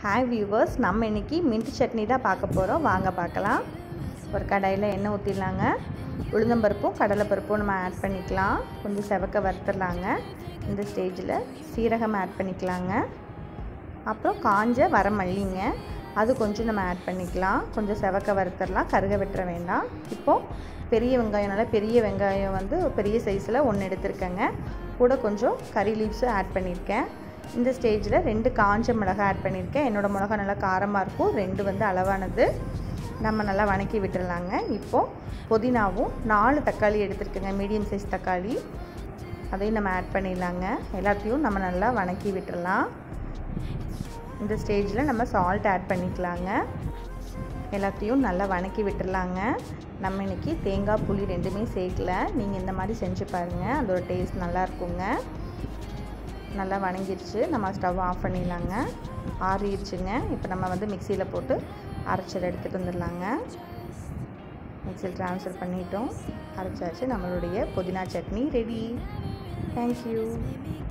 hi viewers நம்ம இன்றைக்கி mint chutney தான் பார்க்க போகிறோம் வாங்க பார்க்கலாம் ஒரு கடாயில் எண்ணெய் ஊற்றிடலாங்க உளுந்தம்பருப்பும் கடலைப்பருப்பும் நம்ம ஆட் பண்ணிக்கலாம் கொஞ்சம் செவக்க வறுத்துடலாங்க இந்த ஸ்டேஜில் சீரகம் ஆட் பண்ணிக்கலாங்க அப்புறம் காஞ்ச வரமல்லிங்க அது கொஞ்சம் நம்ம ஆட் பண்ணிக்கலாம் கொஞ்சம் செவக்க வறுத்துடலாம் கருக வெட்டுற வேண்டாம் இப்போது பெரிய வெங்காயம் நல்லா பெரிய வெங்காயம் வந்து பெரிய சைஸில் ஒன்று எடுத்திருக்கேங்க கூட கொஞ்சம் கறி லீவ்ஸும் ஆட் பண்ணியிருக்கேன் இந்த ஸ்டேஜில் ரெண்டு காஞ்ச மிளகாய் ஆட் பண்ணியிருக்கேன் என்னோடய மிளகா நல்லா காரமாக இருக்கும் ரெண்டு வந்து அளவானது நம்ம நல்லா வணக்கி விட்டுடலாங்க இப்போது புதினாவும் நாலு தக்காளி எடுத்துருக்கேங்க மீடியம் சைஸ் தக்காளி அதையும் நம்ம ஆட் பண்ணிடலாங்க எல்லாத்தையும் நம்ம நல்லா வணக்கி விட்டுடலாம் இந்த ஸ்டேஜில் நம்ம சால்ட் ஆட் பண்ணிக்கலாங்க எல்லாத்தையும் நல்லா வணக்கி விட்டுடலாங்க நம்ம இன்றைக்கி தேங்காய் புளி ரெண்டுமே சேர்க்கல நீங்கள் இந்த மாதிரி செஞ்சு பாருங்கள் அதோட டேஸ்ட் நல்லா இருக்குங்க நல்லா வணங்கிடுச்சு நம்ம ஸ்டவ் ஆஃப் பண்ணிடலாங்க ஆறிடுச்சுங்க இப்போ நம்ம வந்து மிக்சியில் போட்டு அரைச்சல் எடுத்துகிட்டு வந்துடலாங்க மிக்சியில் ட்ரான்ஸ்ஃபர் பண்ணிட்டோம் அரைச்சாச்சு நம்மளுடைய புதினா சட்னி ரெடி தேங்க்யூ